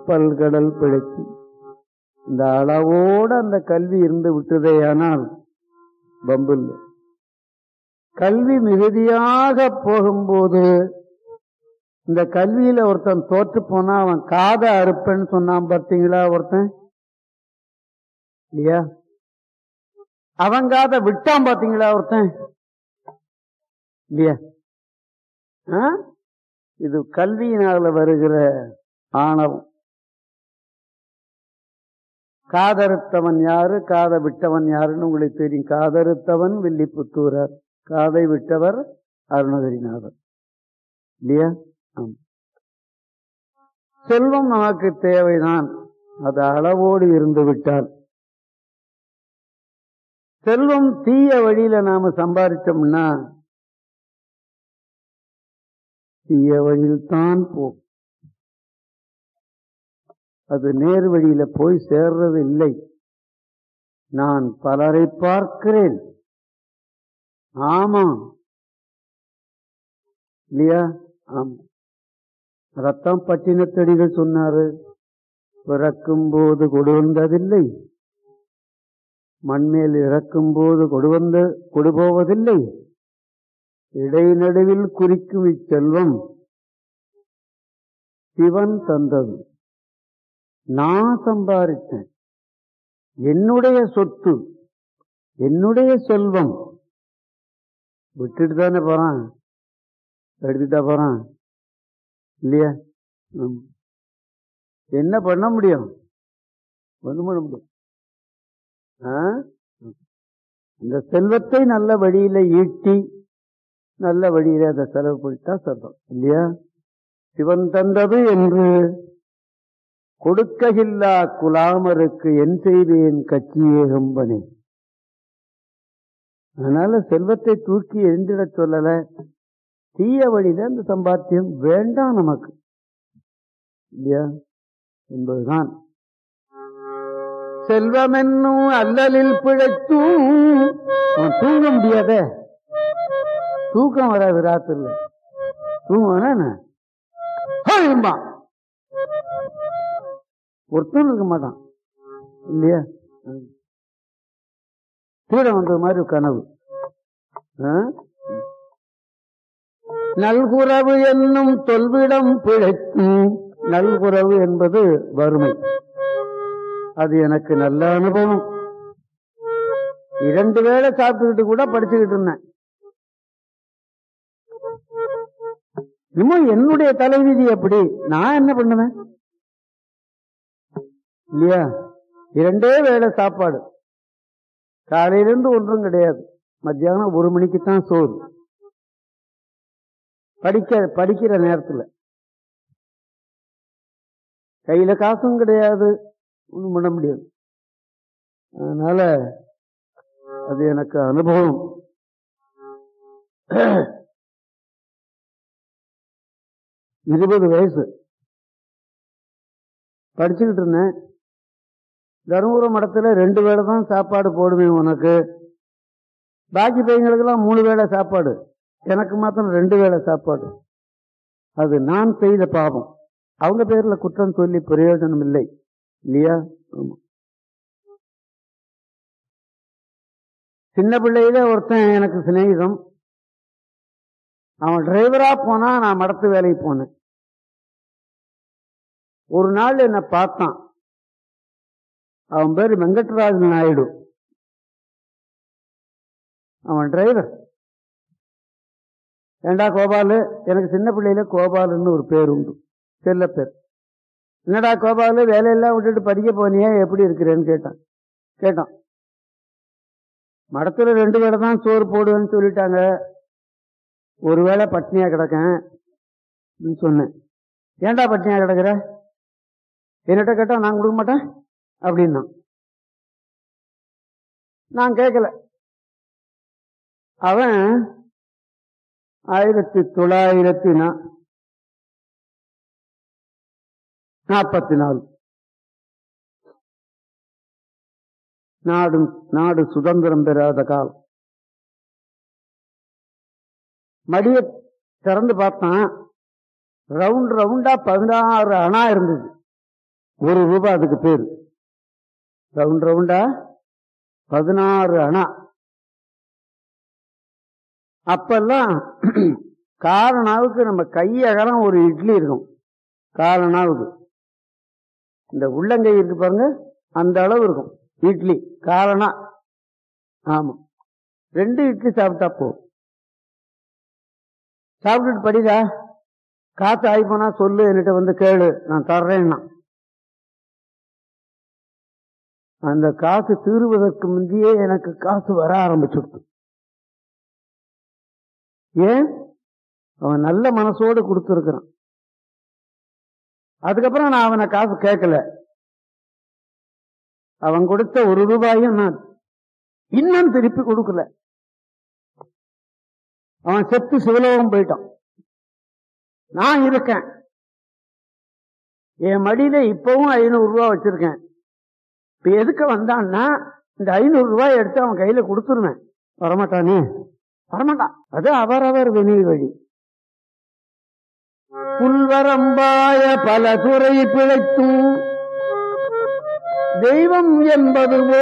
பல்கடல் பிழைச்சி இந்த அளவோட அந்த கல்வி இருந்து விட்டதேயானால் பம்பு இல்லை கல்வி மிகுதியாக போகும்போது இந்த கல்வியில ஒருத்தன் தோற்று போனா அவன் காதை அறுப்பேன்னு சொன்னான் பார்த்தீங்களா ஒருத்தன் இல்லையா அவன் காதை விட்டான் பாத்தீங்களா ஒருத்தன் இல்லையா ஆ? இது கல்வியினால வருகிற ஆணவம் காதறுத்தவன் யாரு காதை விட்டவன் யாருன்னு உங்களுக்கு தெரியும் காதறுத்தவன் வில்லிபுத்தூரர் காதை விட்டவர் அருணகிரிநாதர் இல்லையா ஆம். செல்வம் நமக்கு தேவைதான் அது அளவோடு இருந்து விட்டால் செல்வம் தீய வழியில நாம சம்பாதிச்சோம்னா தீய வழியில் தான் போகும் அது நேர் வழியில போய் சேர்றது இல்லை நான் பலரை பார்க்கிறேன் ஆமா இல்லையா ஆமா ரத்தம் பட்டினத்தடிகள் சொன்னாரு பிறக்கும் போது கொடு வந்ததில்லை மண்மேல் இறக்கும் போது கொடு வந்த கொடு போவதில்லை இடைநடுவில் குறிக்கும் இச்செல்வம் சிவன் தந்தது நான் சம்பாதித்தேன் என்னுடைய சொத்து என்னுடைய செல்வம் விட்டுட்டு தானே போறான் எடுத்துட்டா போறான் இல்லையா ஆமா. என்ன பண்ண முடியும் ஒண்ணும் பண்ண முடியும் ஆ? இந்த செல்வத்தை நல்ல வழியில ஈட்டி நல்ல வழியில அதை செலவு பண்ணிட்டா சொல்றோம் இல்லையா சிவன் தந்தது என்று கொடுக்ககில்லா குலாமருக்கு என் செய்வேன் கட்சியே கம்பனே அதனால செல்வத்தை தூக்கி எழுந்திடச் சொல்லல தீய வழியில அந்த சம்பாத்தியம் வேண்டாம் நமக்கு இல்லையா என்பதுதான் செல்வம் என்னும் அல்லலில் பிழைத்தும் அவன் தூங்க முடியாதே தூக்கம் வராது ராத்திரில தூங்குவானா என்ன? ஹோயும்பான். ஒருத்தன் இருக்க மாட்டான் இல்லையா ம். திருடன் வந்த மாதிரி ஒரு கனவு ஆ? நல்குறவு என்னும் தொல்விடம் பிழைக்கும் நல்குறவு என்பது வறுமை அது எனக்கு நல்ல அனுபவம் இரண்டு வேளை சாப்பிட்டுக்கிட்டு கூட படிச்சுக்கிட்டு இருந்தேன் இன்னும் என்னுடைய தலைவிதி எப்படி நான் என்ன பண்ணுவேன் இல்லையா இரண்டே வேளை சாப்பாடு காலையிலிருந்து ஒன்றும் கிடையாது மத்தியானம் ஒரு மணிக்கு தான் சோறு படிக்க படிக்கிற நேரத்துல கையில காசும் கிடையாது ஒண்ணும் பண்ண முடியாது அதனால அது எனக்கு அனுபவம் இருபது வயசு படிச்சுக்கிட்டு இருந்தேன் தருமபுரம் மடத்துல ரெண்டு வேளை தான் சாப்பாடு போடுவேன் உனக்கு பாக்கி பையங்களுக்கெல்லாம் மூணு வேளை சாப்பாடு எனக்கு மாத்திரம் ரெண்டு வேளை சாப்பாடு அது நான் செய்த பாவம் அவங்க பேர்ல குற்றம் சொல்லி பிரயோஜனம் இல்லை இல்லையா ஆமா. சின்ன பிள்ளையில ஒருத்தன் எனக்கு சிநேகிதம் அவன் டிரைவரா போனா நான் மடத்து வேலைக்கு போனேன் ஒரு நாள் என்ன பார்த்தான் அவன் பேரு வெங்கட்ராஜன் நாயுடு அவன் டிரைவர் ஏண்டா கோபாலு எனக்கு சின்ன பிள்ளையில கோபாலுன்னு ஒரு பேர் உண்டு செல்ல பேர் என்னடா கோபாலு வேலையெல்லாம் விட்டுட்டு படிக்க போனியே எப்படி இருக்கிறேன்னு கேட்டான் கேட்டான் மடத்துல ரெண்டு வேளை தான் சோறு போடுவேன்னு சொல்லிட்டாங்க ஒரு வேளை பட்னியா கிடக்கேன் அப்படின்னு சொன்னேன் ஏன்டா பட்னியா கிடக்குற என்னட்ட கேட்டா நான் கொடுக்க மாட்டேன் அப்படின்னா நான் கேட்கல அவன் ஆயிரத்தி தொள்ளாயிரத்தி நா- நாற்பத்தி நாலு நாடு நாடு சுதந்திரம் பெறாத காலம் மடிய திறந்து பார்த்தான் ரவுண்ட் ரவுண்டா பதினாறு அணா இருந்தது ஒரு ரூபாய் அதுக்கு பேரு ரவுண்ட் ரவுண்டா பதினாறு அணா அப்பெல்லாம் காரணாவுக்கு நம்ம கையகலம் ஒரு இட்லி இருக்கும் காரணாவுக்கு இந்த உள்ளங்கை இருக்கு பாருங்க அந்த அளவு இருக்கும் இட்லி காரணா ஆமா ரெண்டு இட்லி சாப்பிட்டா போதும் சாப்பிட்டுட்டு படிடா காசு ஆகி போனா சொல்லு என்கிட்ட வந்து கேளு நான் தர்றேன்னா அந்த காசு தீருவதற்கு முந்தையே எனக்கு காசு வர ஆரம்பிச்சுடுது ஏன் அவன் நல்ல மனசோடு கொடுத்துருக்கிறான் அதுக்கப்புறம் நான் அவனை காசு கேட்கல அவன் கொடுத்த ஒரு ரூபாயும் நான் இன்னும் திருப்பி கொடுக்கல அவன் செத்து சிவலோகம் போயிட்டான் நான் இருக்கேன் என் மடியில இப்பவும் ஐநூறு ரூபாய் வச்சிருக்கேன் இப்ப எதுக்கு வந்தான்னா இந்த ஐநூறு ரூபாய் எடுத்து அவன் கையில கொடுத்துருவேன் வரமாட்டானே வரமாட்டான் அது அவரவர் வினை வழி புல்வரம்பாய பல துறை பிழைத்தும் தெய்வம் என்பது